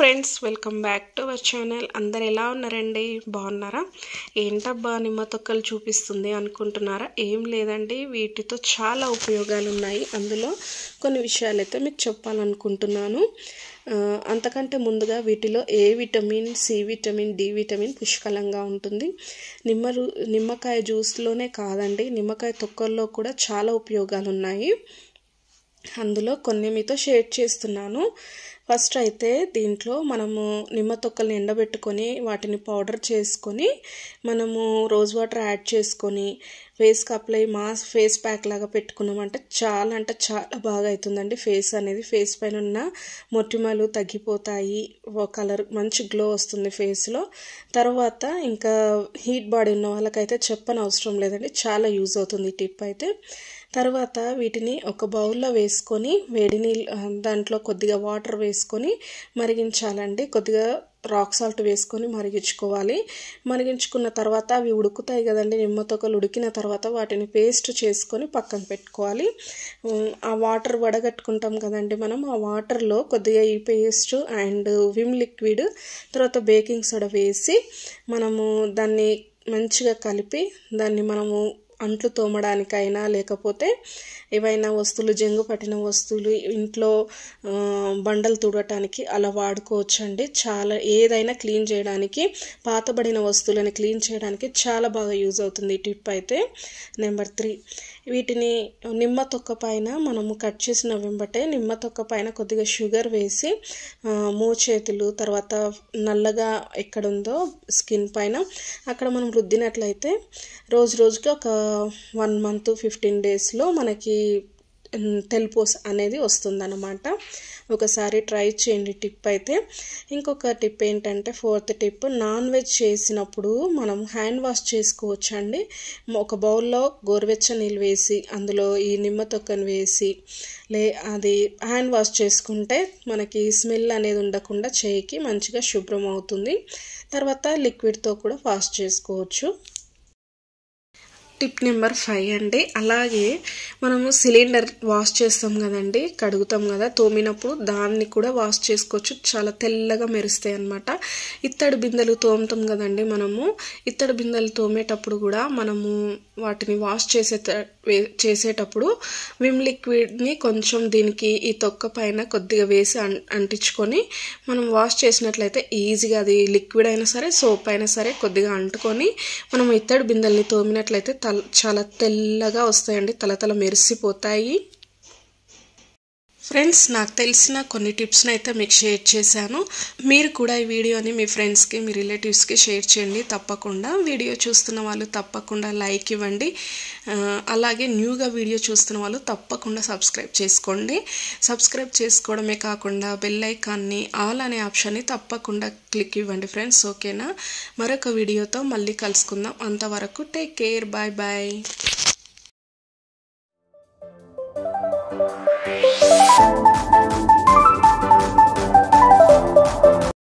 friends welcome back to our channel అందరు ఎలా ఉన్నారండి బాగున్నారా ఏంటబ్బా నిమ్మ తొక్కలు చూపిస్తుంది అనుకుంటున్నారా ఏం లేదండి వీటితో చాలా ఉపయోగాలు ఉన్నాయి అందులో కొన్ని విషయాలు అయితే మీకు చెప్పాలనుకుంటున్నాను ఆ, అంతకంటే ముందుగా వీటిలో ఏ vitamin C vitamin D vitamin పుష్కలంగా ఉంటుంది నిమ్మ రు- నిమ్మకాయ జ్యూస్లోనే కాదండి నిమ్మకాయ తొక్కల్లో కూడా చాలా ఉపయోగాలు ఉన్నాయి అందులో కొన్ని మీతో షేర్ చేస్తున్నాను ఫస్ట్ అయితే దీంట్లో మనము నిమ్మ తొక్కల్ని ఎండబెట్టుకొని వాటిని పౌడర్ చేసుకొని మనము రోజ్ వాటర్ యాడ్ చేసుకొని ఫేస్కి అప్లై మాస్ ఫేస్ ప్యాక్ లాగా పెట్టుకున్నామంటే చాలా అంటే చాలా బాగా అవుతుందండి ఫేస్ అనేది ఫేస్ పైన ఉన్న మొటిమలు తగ్గిపోతాయి కలర్ మంచి గ్లో వస్తుంది ఫేస్లో తర్వాత ఇంకా హీట్ బాడీ ఉన్న వాళ్ళకైతే చెప్పని అవసరం లేదండి చాలా యూజ్ అవుతుంది ఈ టిప్ అయితే తర్వాత వీటిని ఒక బౌల్లో వేసుకొని వేడి నీళ్ళు ఆ, దాంట్లో కొద్దిగా వాటర్ వేసుకొని మరిగించాలండి కొద్దిగా రాక్ సాల్ట్ వేసుకొని మరిగించుకోవాలి మరిగించుకున్న తర్వాత అవి ఉడుకుతాయి కదండి నిమ్మ తొక్కలు ఉడికిన తర్వాత వాటిని పేస్ట్ చేసుకొని పక్కన పెట్టుకోవాలి ఉమ్, ఆ వాటర్ వడగట్టుకుంటాం కదండి మనం ఆ వాటర్లో కొద్దిగా ఈ పేస్ట్ అండ్ విమ్ లిక్విడ్ తర్వాత బేకింగ్ సోడా వేసి మనము దాన్ని మంచిగా కలిపి దాన్ని మనము అంట్లు తోమడానికైనా లేకపోతే ఏవైనా వస్తువులు జంగు పట్టిన వస్తువులు ఇంట్లో ఆ, బండలు తుడటానికి అలా వాడుకోవచ్చు అండి చాలా ఏదైనా క్లీన్ చేయడానికి పాతబడిన వస్తువులను క్లీన్ చేయడానికి చాలా బాగా యూజ్ అవుతుంది ఈ టిప్ అయితే నెంబర్ త్రీ వీటిని నిమ్మ తొక్క పైన మనము కట్ చేసిన వెంబటే నిమ్మ తొక్క పైన కొద్దిగా షుగర్ వేసి ఆ, మోచేతులు తర్వాత నల్లగా ఎక్కడుందో స్కిన్ పైన అక్కడ మనం రుద్దినట్లయితే రోజు రోజుకి ఒక వన్ మంత్ ఫిఫ్టీన్ డేస్లో మనకి ఉమ్, తెలుపు అనేది వస్తుందన్నమాట ఒకసారి ట్రై చేయండి టిప్ అయితే ఇంకొక టిప్ ఏంటంటే ఫోర్త్ టిప్ నాన్ వెజ్ చేసినప్పుడు మనం హ్యాండ్ వాష్ చేసుకోవచ్చు అండి ఒక బౌల్లో గోరువెచ్చ నీళ్ళు వేసి అందులో ఈ నిమ్మ తొక్కను వేసి లే అది హ్యాండ్ వాష్ చేసుకుంటే మనకి స్మెల్ అనేది ఉండకుండా చేయికి మంచిగా శుభ్రం అవుతుంది తర్వాత లిక్విడ్తో కూడా వాష్ చేసుకోవచ్చు టిప్ నెంబర్ ఫైవ్ అండి అలాగే మనము సిలిండర్ వాష్ చేస్తాం కదండి కడుగుతాం కదా తోమినప్పుడు దాన్ని కూడా వాష్ చేసుకోవచ్చు చాలా తెల్లగా మెరుస్తాయి అనమాట ఇత్తడి బిందెలు తోముతాం కదండి మనము ఇత్తడి బిందెలు తోమేటప్పుడు కూడా మనము వాటిని వాష్ చేసే వే- చేసేటప్పుడు విమ్ లిక్విడ్ని కొంచెం దీనికి ఈ తొక్క పైన కొద్దిగా వేసి అం- అంటించుకొని మనం వాష్ చేసినట్లయితే ఈజీగా అది లిక్విడ్ అయినా సరే సోప్ అయినా సరే కొద్దిగా అంటుకొని మనం ఇత్తడి బిందెల్ని తోమినట్లయితే తల చాలా తెల్లగా వస్తాయండి తలతల మెరిసిపోతాయి ఫ్రెండ్స్ నాకు తెలిసిన కొన్ని టిప్స్ని అయితే మీకు షేర్ చేశాను మీరు కూడా ఈ వీడియోని మీ ఫ్రెండ్స్కి మీ రిలేటివ్స్కి షేర్ చేయండి తప్పకుండా వీడియో చూస్తున్న వాళ్ళు తప్పకుండా లైక్ ఇవ్వండి ఆ, అలాగే న్యూగా వీడియో చూస్తున్న వాళ్ళు తప్పకుండా సబ్స్క్రైబ్ చేసుకోండి సబ్స్క్రైబ్ చేసుకోవడమే కాకుండా బెల్ ఐకాన్ని ఆల్ అనే ఆప్షన్ని తప్పకుండా క్లిక్ ఇవ్వండి ఫ్రెండ్స్ ఓకేనా మరొక వీడియోతో మళ్ళీ కలుసుకుందాం అంతవరకు take care bye bye Thank